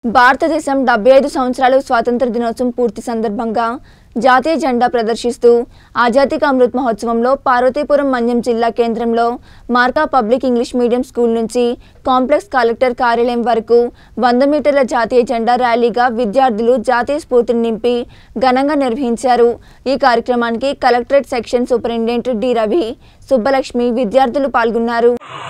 భారతదేశం డెబ్బై ఐదు సంవత్సరాలు స్వాతంత్ర దినోత్సవం పూర్తి సందర్భంగా జాతీయ జెండా ప్రదర్శిస్తూ ఆజాదీ కా అమృత్ మహోత్సవంలో పార్వతీపురం మన్యం జిల్లా కేంద్రంలో మార్కా పబ్లిక్ ఇంగ్లీష్ మీడియం స్కూల్ నుంచి కాంప్లెక్స్ కలెక్టర్ కార్యాలయం వరకు వంద మీటర్ల జాతీయ జెండా ర్యాలీగా విద్యార్థులు జాతీయ స్ఫూర్తిని నింపి ఘనంగా నిర్వహించారు ఈ కార్యక్రమానికి collectorate section superintendent D Ravi Subbalakshmi విద్యార్థులు పాల్గొన్నారు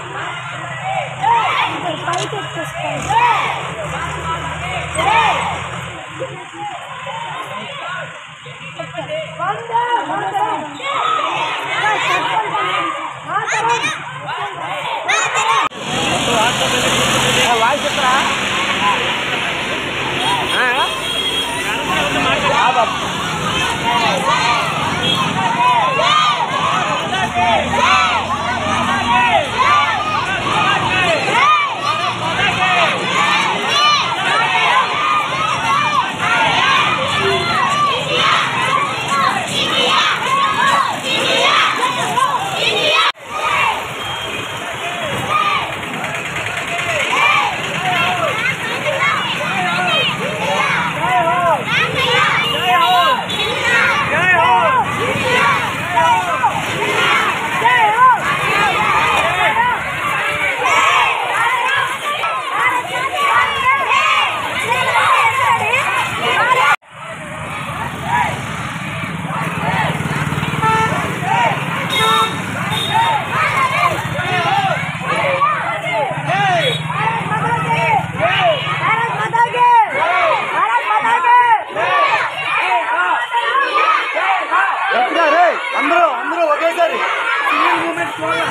గట్టిగా రే అందరూ అందరూ ఒకేసారి సింగిల్ మూమెంట్ స్లోగా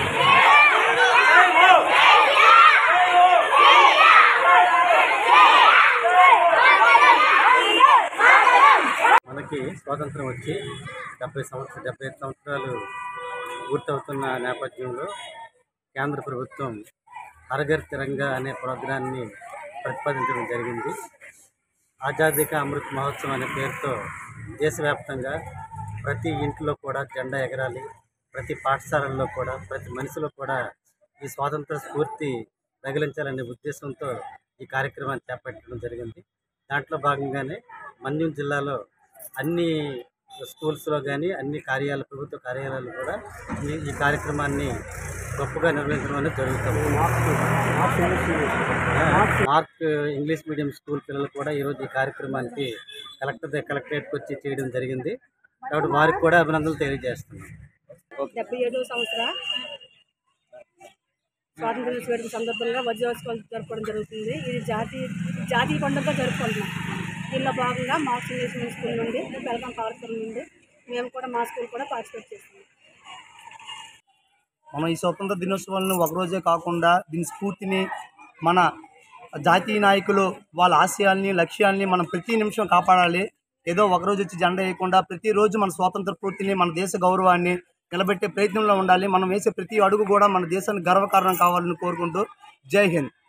మనకి స్వాతంత్రం వచ్చి డెబ్బై సంవత్సరం డెబ్బై ఐదు సంవత్సరాలు పూర్తవుతున్న నేపథ్యంలో కేంద్ర ప్రభుత్వం హరఘర్ తిరంగా అనే ప్రోగ్రాన్ని ప్రతిపాదించడం జరిగింది ఆజాదీ కా అమృత్ మహోత్సవం అనే పేరుతో దేశవ్యాప్తంగా ప్రతి ఇంట్లో కూడా జెండా ఎగరాలి ప్రతి పాఠశాలల్లో కూడా ప్రతి మనిషిలో కూడా ఈ స్వాతంత్ర స్ఫూర్తి రగిలించాలనే ఉద్దేశంతో ఈ కార్యక్రమాన్ని చేపట్టడం జరిగింది దాంట్లో భాగంగానే మన్యం జిల్లాలో అన్ని స్కూల్స్లో కానీ అన్ని కార్యాలయాలు ప్రభుత్వ కార్యాలయాలు కూడా ఈ ఈ కార్యక్రమాన్ని గొప్పగా నిర్వహించడం అనేది జరుగుతుంది మార్క్ ఇంగ్లీష్ మీడియం స్కూల్ పిల్లలు కూడా ఈరోజు ఈ కార్యక్రమానికి కలెక్టర్ దగ్గర కలెక్టరేట్కి వచ్చి చేయడం జరిగింది కాబట్టి వారికి కూడా అభినందనలు తెలియజేస్తున్నాం డెబ్బై ఏడవ సంవత్సర స్వాతంత్ర దినోత్సవం సందర్భంగా వజ్రోత్సవం జరుపుకోవడం జరుగుతుంది ఇది జాతీయ జాతీయ పండుగగా జరుపుకుంటున్నాం దీనిలో భాగంగా మా ఇంగ్లీష్ మీడియం స్కూల్ నుండి బెల్గాం పార్వతం నుండి మేము కూడా మా స్కూల్ కూడా పార్టిసిపేట్ చేస్తున్నాం మనం ఈ స్వతంత్ర దినోత్సవాలను ఒకరోజే కాకుండా దీని స్ఫూర్తిని మన జాతీయ నాయకులు వాళ్ళ ఆశయాల్ని లక్ష్యాల్ని మనం ప్రతి నిమిషం కాపాడాలి ఏదో ఒకరోజు వచ్చి జెండా వేయకుండా ప్రతిరోజు మన స్వాతంత్ర పూర్తిని మన దేశ గౌరవాన్ని నిలబెట్టే ప్రయత్నంలో ఉండాలి మనం వేసే ప్రతి అడుగు కూడా మన దేశానికి గర్వకారణం కావాలని కోరుకుంటూ జై హింద్